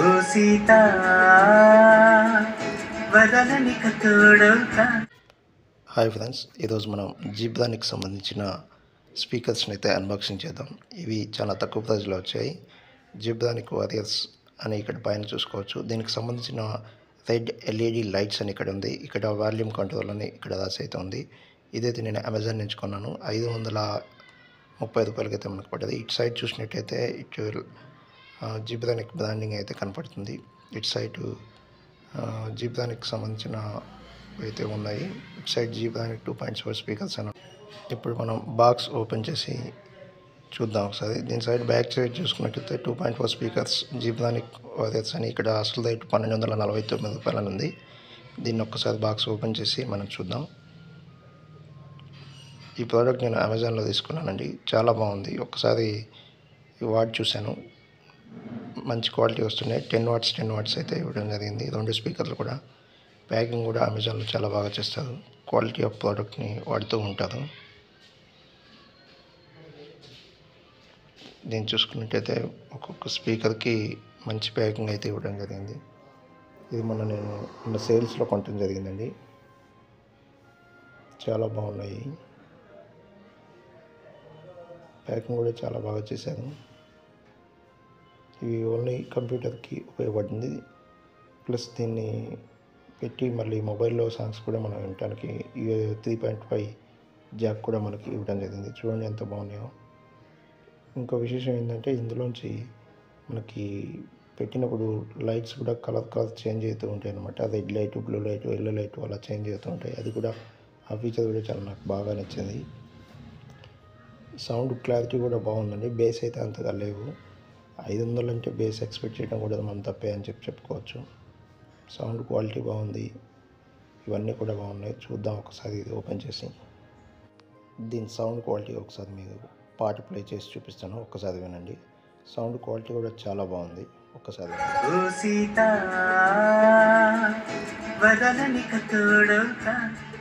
ఓ సీత వదలనిక తోడవుతా hi friends ఈరోజు మనం జీప్ దానికి సంబంధించిన స్పీకర్స్ని అయితే అన్బాక్సింగ్ చేద్దాం ఇవి చాలా తక్కువ ప్రైజ్లో వచ్చాయి జీప్ దానికి వారియర్స్ అని ఇక్కడ పైన చూసుకోవచ్చు దీనికి సంబంధించిన రెడ్ ఎల్ఈడి లైట్స్ అని ఇక్కడ ఉంది ఇక్కడ వాల్యూమ్ కంట్రోల్ అని ఇక్కడ రాసి అయితే ఉంది ఇదైతే నేను అమెజాన్ నుంచి కొన్నాను ఐదు వందల ముప్పై రూపాయలకి అయితే మనకు పడ్డది ఇటు సైడ్ చూసినట్టయితే ఇటు జీప్ దానికి బ్రాండింగ్ అయితే కనపడుతుంది ఇటు సైడ్ జీప్ దానికి సంబంధించిన అయితే ఉన్నాయి ఇటు సైడ్ జీప్ దానికి టూ పాయింట్ ఫోర్ స్పీకర్స్ అని ఇప్పుడు మనం బాక్స్ ఓపెన్ చేసి చూద్దాం ఒకసారి దీని సైడ్ బ్యాక్ సైడ్ చూసుకున్నట్టయితే two point four speakers jeep దానికి వారియర్స్ అని ఇక్కడ అసలు రేటు పన్నెండు వందల నలభై తొమ్మిది రూపాయలు అని ఉంది దీన్ని ఒక్కసారి బాక్స్ ఓపెన్ చేసి మనం చూద్దాం ఈ ప్రోడక్ట్ నేను అమెజాన్లో తీసుకున్నానండి చాలా బాగుంది ఒక్కసారి వాడి చూశాను మంచి క్వాలిటీ వస్తున్నాయి టెన్ వాట్స్ టెన్ వాట్స్ అయితే ఇవ్వడం జరిగింది రెండు స్పీకర్లు కూడా ప్యాకింగ్ కూడా అమెజాన్లో చాలా బాగా చేస్తారు క్వాలిటీ ఆఫ్ ప్రోడక్ట్ని వాడుతూ ఉంటారు దీన్ని చూసుకున్నట్టయితే ఒక్కొక్క స్పీకర్కి మంచి ప్యాకింగ్ అయితే ఇవ్వడం జరిగింది ఇది మొన్న నేను మొన్న సేల్స్లో కొనడం జరిగిందండి చాలా బాగున్నాయి ప్యాకింగ్ కూడా చాలా బాగా చేశారు ఇవి ఓన్లీ కంప్యూటర్కి ఉపయోగపడింది ప్లస్ దీన్ని పెట్టి మళ్ళీ మొబైల్లో సాంగ్స్ కూడా మనం వినడానికి త్రీ పాయింట్ ఫైవ్ జాక్ కూడా మనకి ఇవ్వడం జరిగింది చూడండి ఎంత బాగున్నాయో ఇంకో విశేషం ఏంటంటే ఇందులోంచి మనకి పెట్టినప్పుడు లైట్స్ కూడా కలర్ కలర్ చేంజ్ అవుతూ ఉంటాయి అనమాట red light blue light yellow light అలా చేంజ్ అవుతూ ఉంటాయి అది కూడా ఆ ఫీచర్ కూడా చాలా నాకు బాగా నచ్చింది సౌండ్ క్లారిటీ కూడా బాగుందండి బేస్ అయితే అంతగా లేవు ఐదు వందలు అంటే బేస్ ఎక్స్పెక్ట్ చేయడం కూడా మనం తప్పే అని చెప్పి చెప్పుకోవచ్చు సౌండ్ క్వాలిటీ బాగుంది ఇవన్నీ కూడా బాగున్నాయి చూద్దాం ఒకసారి ఇది ఓపెన్ చేసి దీని సౌండ్ క్వాలిటీ ఒకసారి మీరు పాట ప్లే చేసి చూపిస్తాను ఒక్కసారి వినండి సౌండ్ క్వాలిటీ కూడా చాలా బాగుంది ఒక్కసారి వినండి. ఓ సీత వదలనిక తోడవుతా